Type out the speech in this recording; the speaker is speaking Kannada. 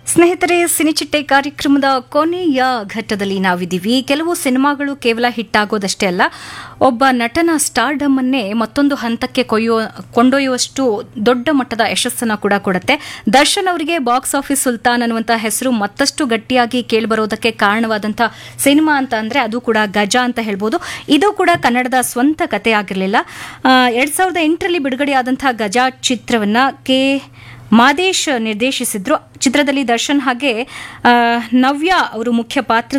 ಸ್ನೇಹಿತರೆ ಸಿನಿಚಿಟ್ಟೆ ಕಾರ್ಯಕ್ರಮದ ಕೊನೆಯ ಘಟ್ಟದಲ್ಲಿ ನಾವಿದ್ದೀವಿ ಕೆಲವು ಸಿನಿಮಾಗಳು ಕೇವಲ ಹಿಟ್ ಆಗೋದಷ್ಟೇ ಅಲ್ಲ ಒಬ್ಬ ನಟನ ಸ್ಟಾರ್ಡಮ್ ಅನ್ನೇ ಮತ್ತೊಂದು ಹಂತಕ್ಕೆ ಕೊಯ್ಯೋ ಕೊಂಡೊಯ್ಯುವಷ್ಟು ದೊಡ್ಡ ಮಟ್ಟದ ಯಶಸ್ಸನ್ನು ಕೂಡ ಕೊಡುತ್ತೆ ದರ್ಶನ್ ಅವರಿಗೆ ಬಾಕ್ಸ್ ಆಫೀಸ್ ಸುಲ್ತಾನ್ ಅನ್ನುವಂಥ ಹೆಸರು ಮತ್ತಷ್ಟು ಗಟ್ಟಿಯಾಗಿ ಕೇಳಿಬರೋದಕ್ಕೆ ಕಾರಣವಾದಂಥ ಸಿನಿಮಾ ಅಂತ ಅಂದ್ರೆ ಅದು ಕೂಡ ಗಜ ಅಂತ ಹೇಳ್ಬೋದು ಇದು ಕೂಡ ಕನ್ನಡದ ಸ್ವಂತ ಕಥೆ ಆಗಿರಲಿಲ್ಲ ಎರಡ್ ಸಾವಿರದ ಎಂಟರಲ್ಲಿ ಬಿಡುಗಡೆಯಾದಂತಹ ಗಜ ಚಿತ್ರವನ್ನ ಕೆ ಮಾದೇಶ್ ನಿರ್ದೇಶಿಸಿದ್ರು ಚಿತ್ರದಲ್ಲಿ ದರ್ಶನ್ ಹಾಗೆ ಆ, ನವ್ಯ ಅವರು ಮುಖ್ಯ ಪಾತ್ರ